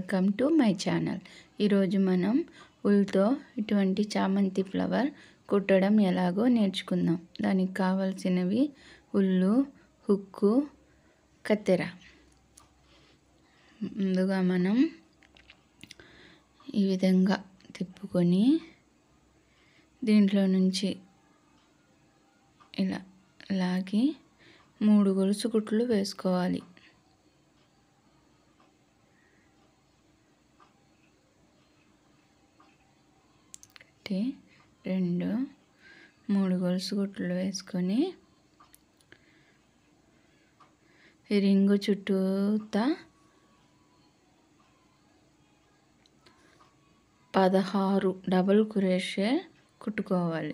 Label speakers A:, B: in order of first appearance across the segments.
A: welcome to my channel ఈరోజు మనం ఉల్తో ఇటువంటి చామంతి ఫ్లవర్ కుట్టడం ఎలాగో నేర్చుకుందాం దానికి కావలసినవి ఉల్లు హుక్కు కత్తెర ముందుగా మనం ఈ విధంగా తిప్పుకొని దీంట్లో నుంచి ఇలా లాగి మూడు గొలుసు కుట్లు వేసుకోవాలి ఒకటి రెండు మూడు గొలుసు కుట్లు వేసుకొని ఈ రింగు చుట్టూతా పదహారు డబల్ కురేషే కుట్టుకోవాలి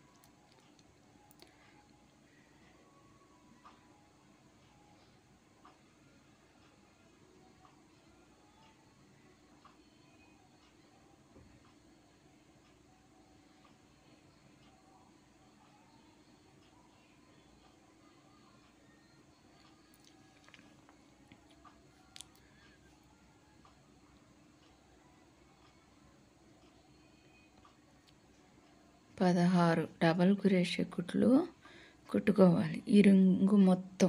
A: పదహారు డబల్ కురేషే కుట్లు కుట్టుకోవాలి ఈ రింగు మొత్తం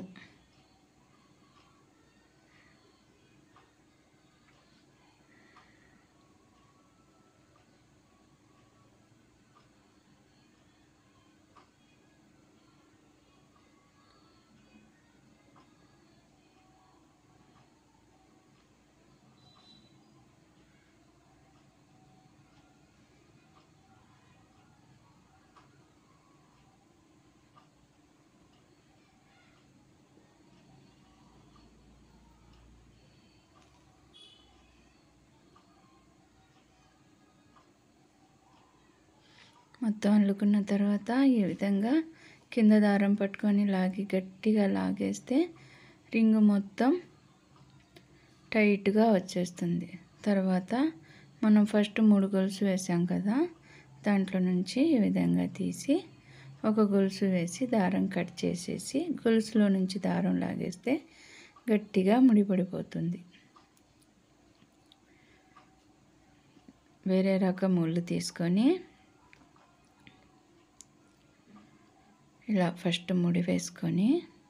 A: మొత్తం అల్లుకున్న తర్వాత ఈ విధంగా కింద దారం పట్టుకొని లాగి గట్టిగా లాగేస్తే రింగు మొత్తం టైట్గా వచ్చేస్తుంది తర్వాత మనం ఫస్ట్ మూడు గొలుసు వేసాం కదా దాంట్లో నుంచి ఈ విధంగా తీసి ఒక గొలుసు వేసి దారం కట్ చేసేసి గొలుసులో నుంచి దారం లాగేస్తే గట్టిగా ముడిపడిపోతుంది వేరే రకం ముళ్ళు తీసుకొని ఇలా ఫస్ట్ ముడి వేసుకొని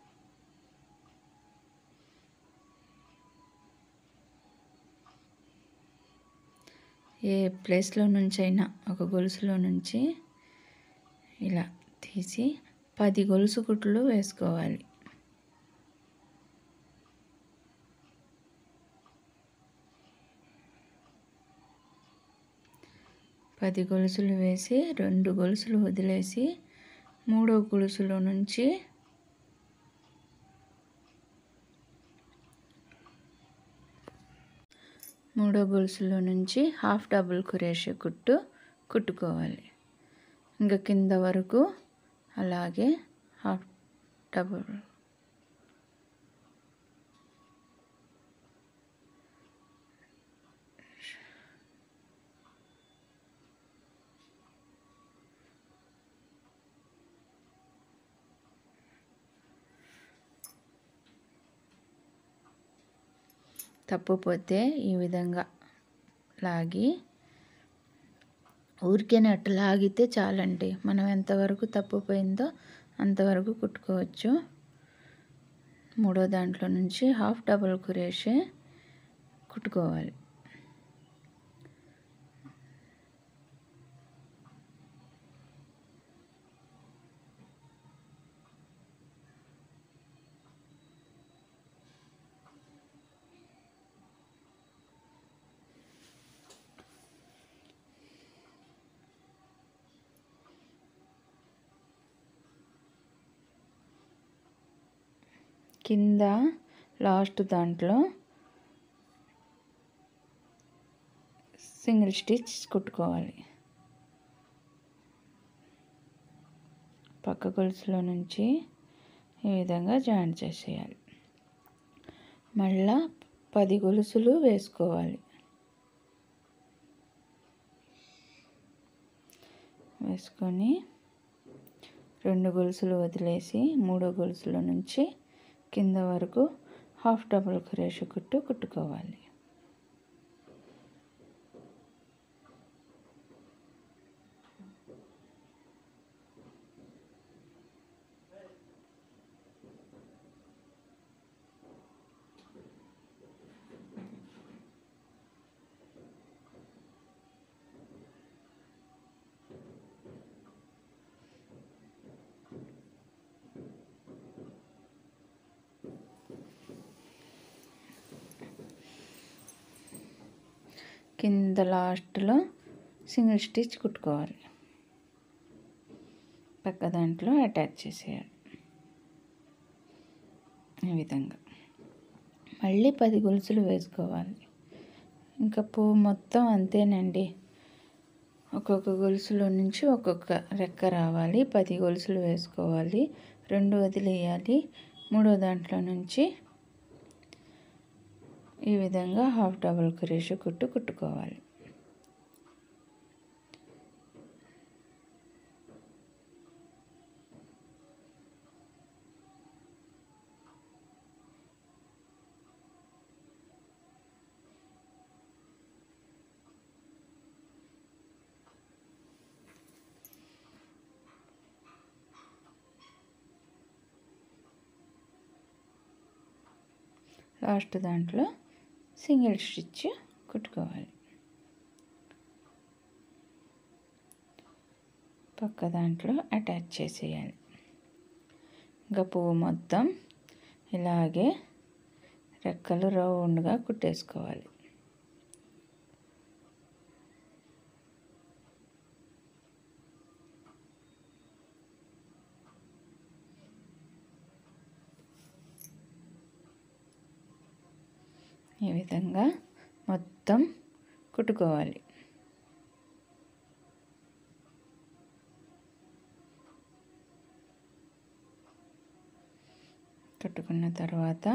A: ఏ ప్లేస్లో నుంచి అయినా ఒక గొలుసులో నుంచి ఇలా తీసి పది గొలుసు కుట్లు వేసుకోవాలి పది గొలుసులు వేసి రెండు గొలుసులు వదిలేసి మూడో గొలుసులో నుంచి మూడో గొలుసులో నుంచి హాఫ్ డబుల్ కురేషే కుట్టు కుట్టుకోవాలి ఇంకా కింద వరకు అలాగే హాఫ్ డబుల్ తప్పుపోతే ఈ విధంగా లాగి ఊరికేనే అట్లా లాగితే చాలండి మనం ఎంతవరకు తప్పుపోయిందో అంతవరకు కుట్టుకోవచ్చు మూడో దాంట్లో నుంచి హాఫ్ డబుల్ కురేషే కుట్టుకోవాలి కింద లాస్ట్ దాంట్లో సింగిల్ స్టిచ్ కుట్టుకోవాలి పక్క గొలుసులో నుంచి ఈ విధంగా జాయిన్ చేసేయాలి మళ్ళా పది గొలుసులు వేసుకోవాలి వేసుకొని రెండు గొలుసులు వదిలేసి మూడో గొలుసులో నుంచి కింద వరకు హాఫ్ డబుల్ క్రేష్ కుట్టు కుట్టుకోవాలి కింద లాస్ట్లో సింగిల్ స్టిచ్ కుట్టుకోవాలి పక్క దాంట్లో అటాచ్ చేసేయాలి ఈ విధంగా మళ్ళీ పది గొలుసులు వేసుకోవాలి ఇంకా పువ్వు మొత్తం అంతేనండి ఒక్కొక్క గొలుసులో నుంచి ఒక్కొక్క రెక్క రావాలి పది గొలుసులు వేసుకోవాలి రెండు వదిలేయాలి మూడో దాంట్లో నుంచి ఈ విధంగా హాఫ్ డబుల్ క్రేష్ కుట్టు కుట్టుకోవాలి లాస్ట్ దాంట్లో సింగిల్ స్టిచ్ కుట్టుకోవాలి పక్క దాంట్లో అటాచ్ చేసేయాలి ఇంకా పువ్వు మొత్తం ఇలాగే రెక్కలు రౌండ్గా కుట్టేసుకోవాలి ఈ విధంగా మొత్తం కుట్టుకోవాలి కుట్టుకున్న తర్వాత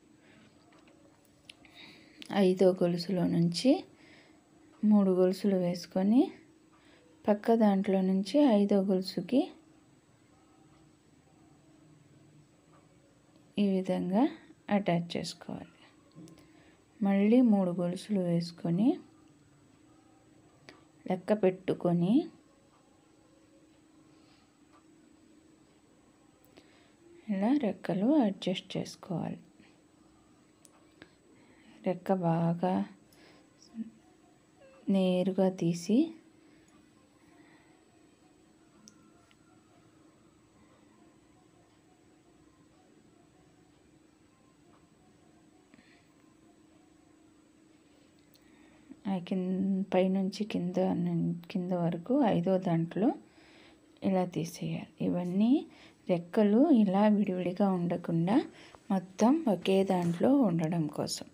A: ఐదో గొలుసులో నుంచి మూడు గొలుసులు వేసుకొని పక్క దాంట్లో నుంచి ఐదో గొలుసుకి ఈ విధంగా అటాచ్ చేసుకోవాలి మళ్ళీ మూడు గొలుసులు వేసుకొని లెక్క పెట్టుకొని ఇలా రెక్కలు అడ్జస్ట్ చేసుకోవాలి రెక్క బాగా నేరుగా తీసి కింద పైనుంచి కింద కింద వరకు ఐదో దాంట్లో ఇలా తీసేయాలి ఇవన్నీ రెక్కలు ఇలా విడివిడిగా ఉండకుండా మొత్తం ఒకే దాంట్లో ఉండడం కోసం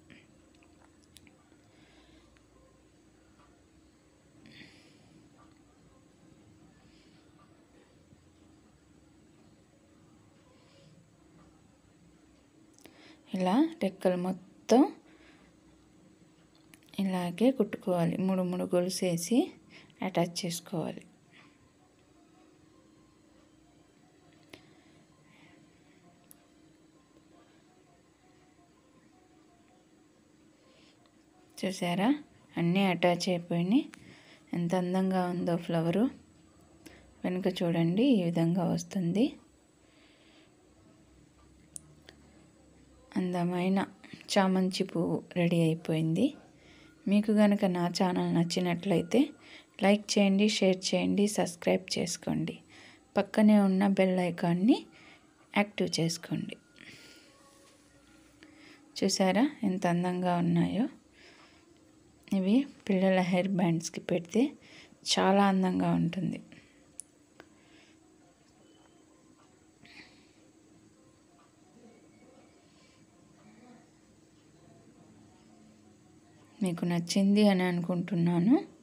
A: ఇలా రెక్కలు మొత్తం ఇలాగే కుట్టుకోవాలి మూడు మూడు గొలుసు వేసి అటాచ్ చేసుకోవాలి చూసారా అన్నీ అటాచ్ అయిపోయినాయి ఎంత అందంగా ఉందో ఫ్లవరు వెనుక చూడండి ఈ విధంగా వస్తుంది అందమైన చామంతి పువ్వు రెడీ అయిపోయింది మీకు కనుక నా ఛానల్ నచ్చినట్లయితే లైక్ చేయండి షేర్ చేయండి సబ్స్క్రైబ్ చేసుకోండి పక్కనే ఉన్న బెల్ ఐకాన్ని యాక్టివ్ చేసుకోండి చూసారా ఎంత అందంగా ఉన్నాయో ఇవి పిల్లల హెయిర్ బ్యాండ్స్కి పెడితే చాలా అందంగా ఉంటుంది మీకు నచ్చింది అని అనుకుంటున్నాను